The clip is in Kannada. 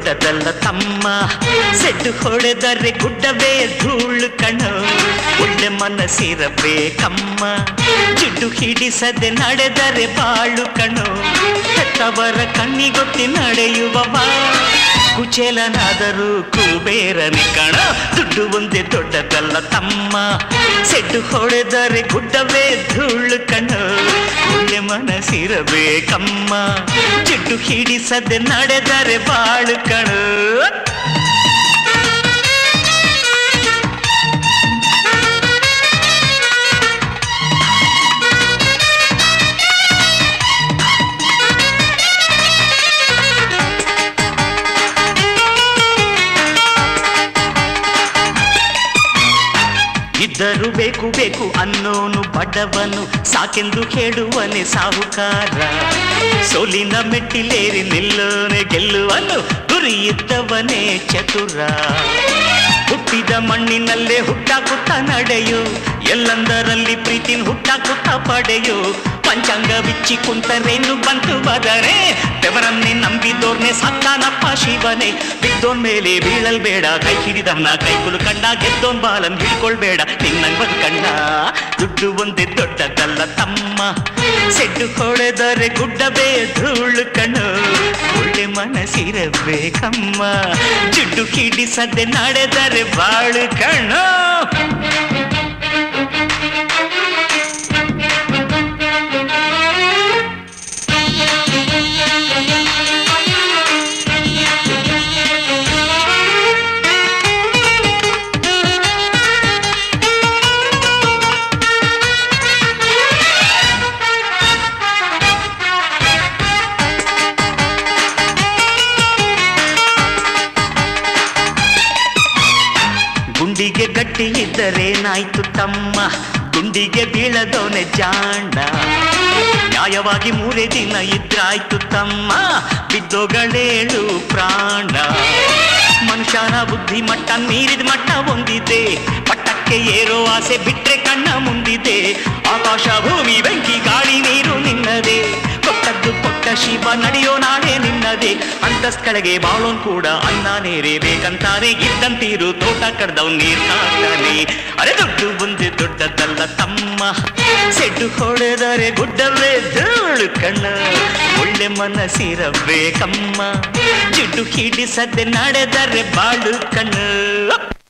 ದೊಡ್ಡದಲ್ಲ ತಮ್ಮ ಸೆಡ್ಡು ಹೊಡೆದರೆ ಗುಡ್ಡವೇ ಧೂಳು ಕಣೋ ಒಳ್ಳೆ ಮನಸ್ಸಿರಬೇಕಮ್ಮ ಜಿಡ್ಡು ಹಿಡಿಸದೆ ನಡೆದರೆ ಬಾಳು ಕಣೋ ಹೆತ್ತವರ ಕಣ್ಣಿಗೊತ್ತಿ ನಡೆಯುವವ ಕುಚೇಲನಾದರೂ ಕುಬೇರನೆ ಕಣ ದುಡ್ಡು ಒಂದೇ ದೊಡ್ಡದಲ್ಲ ತಮ್ಮ ಸೆಡ್ಡು ಹೊಡೆದರೆ ಗುಡ್ಡವೇ ಧೂಳು ಕಣ ಒಳ್ಳೆ ಮನಸ್ಸಿರಬೇಕಮ್ಮ ಜಿಡ್ಡು ಹಿಡಿಸದೆ ನಡೆದರೆ ಬಾಳು ಕಣ ಇದ್ದರೂ ಬೇಕು ಬೇಕು ಅನ್ನೋನು ಬಡವನು ಸಾಕೆಂದು ಹೇಳುವನೆ ಸಾಹುಕಾರ ಸೋಲಿನ ಮೆಟ್ಟಿಲೇರಿ ನಿಲ್ಲೋನೆ ಗೆಲ್ಲುವನು ಗುರಿ ಇದ್ದವನೇ ಚತುರ ಹುಟ್ಟಿದ ಮಣ್ಣಿನಲ್ಲೇ ಹುಟ್ಟಾಕುತ್ತ ನಡೆಯು ಎಲ್ಲಂದರಲ್ಲಿ ಪ್ರೀತಿನ ಹುಟ್ಟಾಕುತ್ತ ಪಡೆಯು ಪಂಚಾಂಗ ಬಿಚ್ಚಿ ಕುಂತರೇನು ಬಂತು ಬದರೆ ಬೆವರನ್ನೇ ನಂಬಿದೋರ್ನೆ ಸತ್ತಾನಪ್ಪ ಶಿವನೇ ಬಿದ್ದೋನ್ ಮೇಲೆ ಬೀಳಲ್ ಬೇಡ ಕೈ ಹಿಡಿದವನ ಕೈಕುಲು ಕಂಡ ಗೆದ್ದೋನ್ ಬಾಲನ್ ಹಿಡ್ಕೊಳ್ಬೇಡ ನಿನ್ನಂಗ್ ಬಂದ್ ಕಂಡ ದುಡ್ಡು ಒಂದೇ ದೊಡ್ಡದಲ್ಲ ತಮ್ಮ ಸೆಡ್ಡು ಹೊಡೆದರೆ ಗುಡ್ಡವೇ ಧೂಳು ಕಣು ಒಳ್ಳೆ ಮನಸ್ಸಿರಬೇಕಮ್ಮ ಜಿಡ್ಡು ಕಿಡಿಸದೆ ನಡೆದರೆ ಬಾಳು ಕಣ್ಣು ಗುಂಡಿಗೆ ಗಟ್ಟಿ ಇದ್ದರೇನಾಯ್ತು ತಮ್ಮ ಗುಂಡಿಗೆ ಬೀಳದೋನೆ ಜಾಂಡ ನ್ಯಾಯವಾಗಿ ಮೂರೇ ದಿನ ಇದ್ರಾಯ್ತು ತಮ್ಮ ಬಿದ್ದೋಗಳೇಳು ಪ್ರಾಣ ಮನುಷ್ಯನ ಬುದ್ಧಿ ಮಟ್ಟ ಮೀರಿದ ಮಟ್ಟ ಹೊಂದಿದೆ ಪಟ್ಟಕ್ಕೆ ಏರೋ ಆಸೆ ಬಿಟ್ರೆ ಕಣ್ಣ ಮುಂದಿದೆ ಆಕಾಶ ಭೂಮಿ ಬೆಂಕಿ ಗಾಳಿ ನೀರು ನಿನ್ನದೇ ಕೊಟ್ಟದ್ದು ಕೊಟ್ಟ ಶಿವ ನಡೆಯೋ ನಾಳೆ ನಿನ್ನದೇ ಅಂತಸ್ಕಳೆಗೆ ಬಾಳೋನ್ ಕೂಡ ಅನ್ನ ನೇರೆ ಬೇಕಂತಾನೆ ಇದ್ದಂತೀರು ತೋಟ ಕಡ್ದವ್ ನೀರ್ ಕಾಡ್ತಾನೆ ಅರೆ ದುಡ್ಡು ಬಂದೆ ದೊಡ್ಡದಲ್ಲ ತಮ್ಮ ಸೆಡ್ಡು ಹೊಡೆದರೆ ಗುಡ್ಡವೇ ಧೂಳು ಕಣ್ಣ ಒಳ್ಳೆ ಮನಸ್ಸಿರಬೇಕಮ್ಮ ಜಿಡ್ಡು ಹಿಡಿಸದೆ ನಡೆದರೆ ಬಾಳು ಕಣ್ಣು